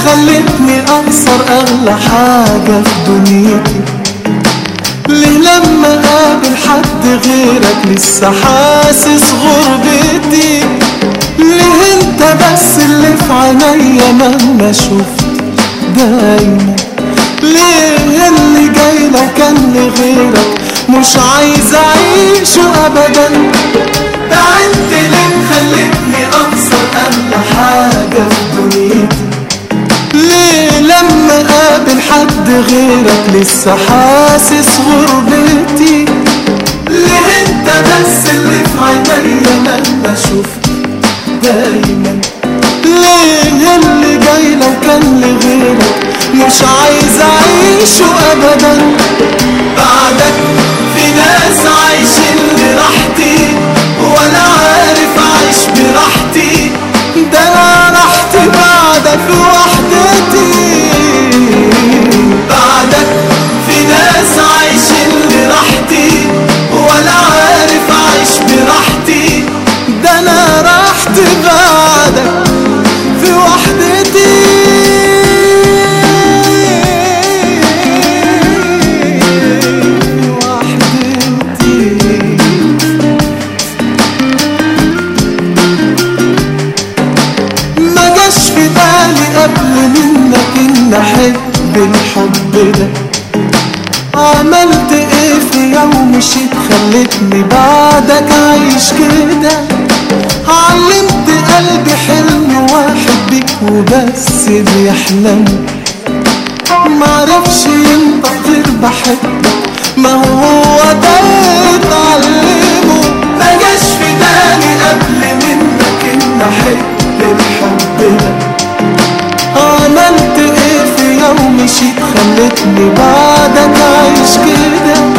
خلتني أخسر أغلى حاجة في دنيتي ليه لما قابل حد غيرك لسه حاسس غربتي ليه انت بس اللي في عينيا مهما شفت دايما ليه اللي جاي لو كان لغيرك مش عايز اعيشه ابدا تعبت ليه خلتني اخسر اغلى حاجة في دنيتي ليه لما قابل حد غيرك لسه حاسس غربتي ليه انت بس اللي في عينيا مهما شفت دايما ليه اللي جاي لو كان لغيرك مش عايز اعيشه ابدا بعدك في ناس عايشين براحتي وانا عارف اعيش براحتي ده انا راحتي بعدك في وحدتي بعدك في ناس عايشين براحتي وانا عارف اعيش براحتي ده انا راحتي بعدك في وحدتي وحدتي ما جاش في بالي قبل منك ان احب الحب ده عملت ايه في يوم مشيت خلتني بعدك عايش كده علمت قلبي حلم واحد بيك وبس بيحلم معرفش انت غير بحبك ما هو ده اللي اتعلمه ما جاش في بالي قبل منك ان احب الحب ده عملت ايه في يوم مشيت خلتني بعدك عايش كده